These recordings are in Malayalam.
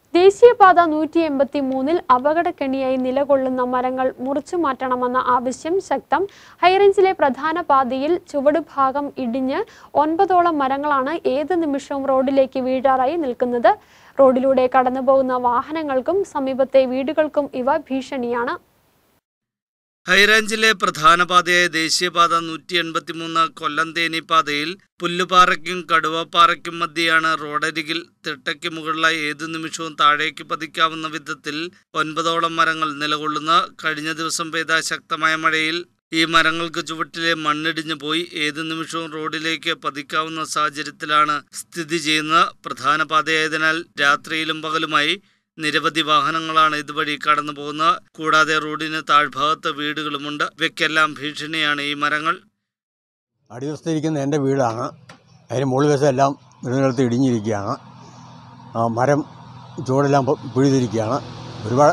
ദേശീയപാത നൂറ്റി എൺപത്തി മൂന്നിൽ അപകടക്കെണിയായി നിലകൊള്ളുന്ന മരങ്ങൾ മുറിച്ചു മാറ്റണമെന്ന ആവശ്യം ശക്തം ഹൈറേഞ്ചിലെ പ്രധാന പാതയിൽ ചുവടുഭാഗം ഇടിഞ്ഞ് ഒൻപതോളം മരങ്ങളാണ് ഏത് നിമിഷവും റോഡിലേക്ക് വീഴാറായി നിൽക്കുന്നത് റോഡിലൂടെ കടന്നുപോകുന്ന വാഹനങ്ങൾക്കും സമീപത്തെ വീടുകൾക്കും ഇവ ഭീഷണിയാണ് ഹൈറേഞ്ചിലെ പ്രധാന പാതയായ ദേശീയപാത നൂറ്റി എൺപത്തിമൂന്ന് കൊല്ലം തേനി പാതയിൽ പുല്ലുപാറയ്ക്കും കടുവപ്പാറയ്ക്കും മധ്യയാണ് റോഡരികിൽ തിട്ടയ്ക്ക് മുകളിലായി ഏതു നിമിഷവും താഴേക്ക് പതിക്കാവുന്ന വിധത്തിൽ ഒൻപതോളം മരങ്ങൾ നിലകൊള്ളുന്ന കഴിഞ്ഞ ദിവസം പെയ്ത ശക്തമായ മഴയിൽ ഈ മരങ്ങൾക്ക് ചുവട്ടിലെ മണ്ണിടിഞ്ഞു പോയി ഏതു നിമിഷവും റോഡിലേക്ക് പതിക്കാവുന്ന സാഹചര്യത്തിലാണ് സ്ഥിതി ചെയ്യുന്ന പ്രധാന പാതയായതിനാൽ രാത്രിയിലും പകലുമായി നിരവധി വാഹനങ്ങളാണ് ഇതുവഴി കടന്നു പോകുന്നത് കൂടാതെ റോഡിന് താഴ്ഭാഗത്ത് വീടുകളുമുണ്ട് ഇവയ്ക്കെല്ലാം ഭീഷണിയാണ് ഈ മരങ്ങൾ അടിവശത്തിരിക്കുന്ന എൻ്റെ വീടാണ് അതിന് മുകളിൽ വശമെല്ലാം വീടുകളത്ത് ഇടിഞ്ഞിരിക്കുകയാണ് ആ മരം ചുവടെല്ലാം പൊ- പിഴുതിരിക്കുകയാണ് ഒരുപാട്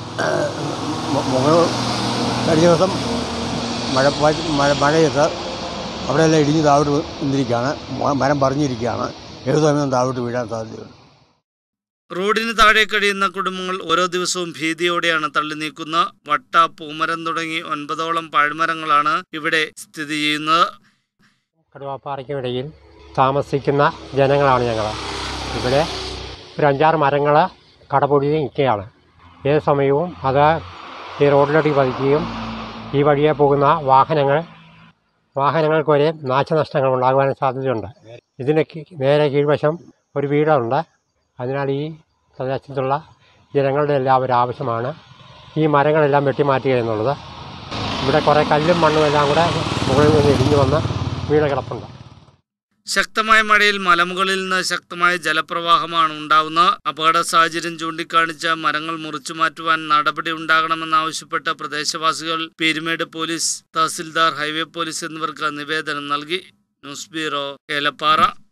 മു- മുകൾ കഴിഞ്ഞ ദിവസം മഴ പ- മഴ മഴയത്ത് അവിടെയെല്ലാം ഇടിഞ്ഞ് താഴോട്ട് നിന്നിരിക്കുകയാണ് മ- മരം പറഞ്ഞിരിക്കുകയാണ് ഏത് സമയവും താഴോട്ട് വീഴാൻ സാധ്യതയുണ്ട് റോഡിന് താഴെ കഴിയുന്ന കുടുംബങ്ങൾ ഓരോ ദിവസവും ഭീതിയോടെയാണ് തള്ളി നീക്കുന്ന വട്ട പൂമരം തുടങ്ങി ഒൻപതോളം പഴമരങ്ങളാണ് ഇവിടെ സ്ഥിതി ചെയ്യുന്നത് കടുവാപ്പാറയ്ക്കുമിടയിൽ താമസിക്കുന്ന ജനങ്ങളാണ് ഞങ്ങൾ ഇവിടെ ഒരു അഞ്ചാറ് മരങ്ങൾ കടപൊടി നിൽക്കുകയാണ് ഏത് സമയവും അത് ഈ റോഡിലോട്ട് പതിക്കുകയും ഈ വഴിയെ പോകുന്ന വാഹനങ്ങൾ വാഹനങ്ങൾക്ക് വരെ നാശനഷ്ടങ്ങൾ ഉണ്ടാകുവാൻ സാധ്യതയുണ്ട് ഇതിന് കീ- നേരെ കീഴ്വശം ഒരു വീടുണ്ട് അതിനാൽ ഈ പ്രദേശത്തുള്ള ജനങ്ങളുടെ എല്ലാം ഒരു ആവശ്യമാണ് ഈ മരങ്ങളെല്ലാം വെട്ടിമാറ്റുക എന്നുള്ളത് ഇവിടെ കുറേ കല്ലും മണ്ണും എല്ലാം കൂടെ മുകളിൽ നിന്ന് ഇടിഞ്ഞു വന്ന് വീട് കിടപ്പുണ്ട് ശക്തമായ മഴയിൽ മലമുകളിൽ നിന്ന് ശക്തമായ ജലപ്രവാഹമാണ് ഉണ്ടാവുന്നത് അപകട സാഹചര്യം ചൂണ്ടിക്കാണിച്ച മരങ്ങൾ മുറിച്ചു മാറ്റുവാൻ നടപടി ഉണ്ടാകണമെന്നാവശ്യപ്പെട്ട പ്രദേശവാസികൾ Peermade police tahsildar highway police എന്നിവർക്ക് നിവേദനം നൽകി ന്യൂസ് ബ്യൂറോ ഏലപ്പാറ